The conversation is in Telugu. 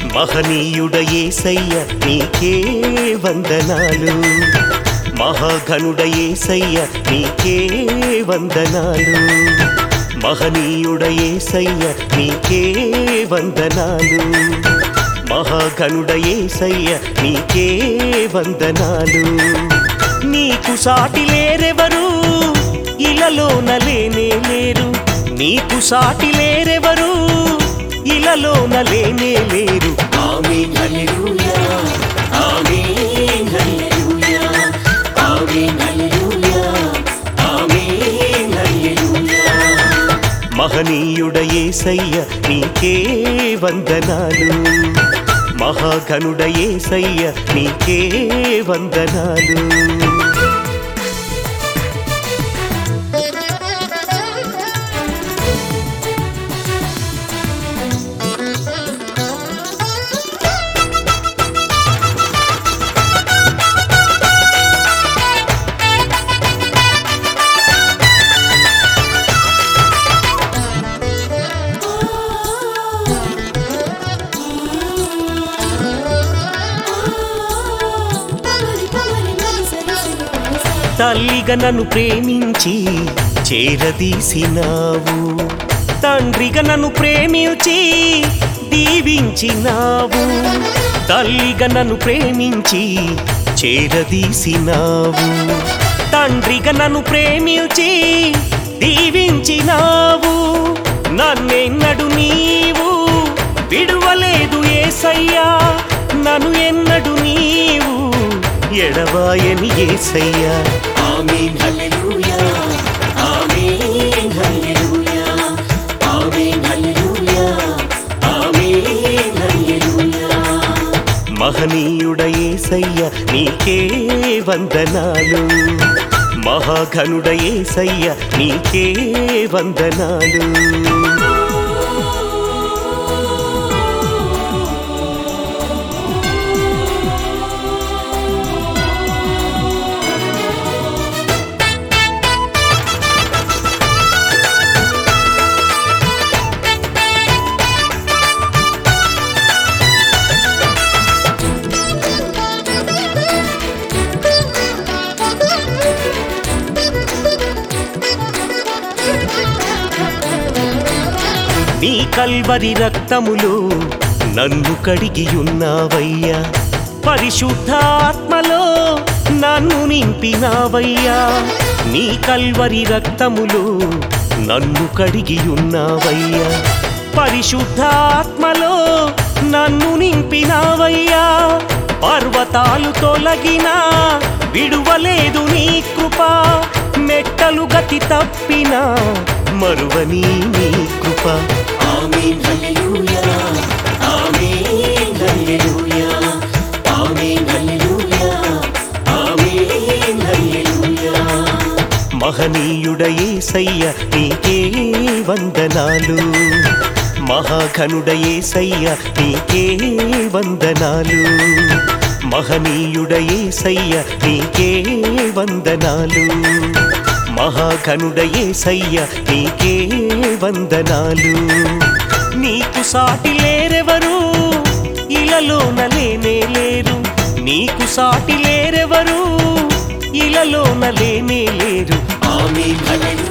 మహనీయుడ ఏసయ్య నీకే వందనాలు మహాఘనుడ ఏసయ్య నీకే వందనాలు మహనీయుడ ఏసయ్య నీకే వందనాలు మహాఘనుడ ఏసయ్య నీకే వందనాలు నీకు సాటి లేరెవరు ఇలలోన లేనే లేరు నీకు సాటి లేరెవరు ఇలలోన లేనే లేరు ఆమేన్ హల్లెలూయా ఆమేన్ హల్లెలూయా ఆమేన్ హల్లెలూయా ఆమేన్ హల్లెలూయా మహనీయుడ ఏసయ్య నీకే వందనాలు మహాఘనుడ ఏసయ్య నీకే వందనాలు తల్లిగా నన్ను ప్రేమించి చేరదీసినావు తండ్రిగా నన్ను ప్రేమించి దీవించినావు తల్లిగా నన్ను ప్రేమించి చేరదీసినావు తండ్రిగా నన్ను ప్రేమించి దీవించినావు నన్నెన్నడు నీవు విడువలేదు ఏసయ్యా నన్ను ఎన్నడు నీవు ఎడవాయని ఏసయ్యా ఆమేన్ హల్లెలూయా ఆమేన్ హల్లెలూయా ఆమేన్ హల్లెలూయా ఆమేన్ హల్లెలూయా మహనీయుడ ఏసయ్య నీకే వందనాలు మహాఘనుడ ఏసయ్య నీకే వందనాలు నీ కల్వరి రక్తములో నన్ను కడిగి ఉన్నావయ్యా పరిశుద్ధాత్మలో నన్ను నింపినావయ్యా నీ కల్వరి రక్తములో నన్ను కడిగి ఉన్నావయ్యా పరిశుద్ధాత్మలో నన్ను నింపినావయ్యా పర్వతాలు తొలగినా విడువలేదు నీ కృప మెట్టలు గతి తప్పినా మరువని నీ కృప ఆమేన్ హల్లెలూయా ఆమేన్ హల్లెలూయా ఆమేన్ హల్లెలూయా ఆమేన్ హల్లెలూయా మహనీయుడ ఏసయ్య నీకే వందనాలు మహాఘనుడ ఏసయ్య నీకే వందనాలు మహనీయుడ ఏసయ్య నీకే వందనాలు మహాఘనుడ ఏసయ్య నీకే వందనాలు నీకు సాటి లేరెవరు ఇలలోన లేనే లేరు నీకు సాటి లేరెవరు ఇలలోన లేనే లేరు ఆమేన్ హల్లెలూయా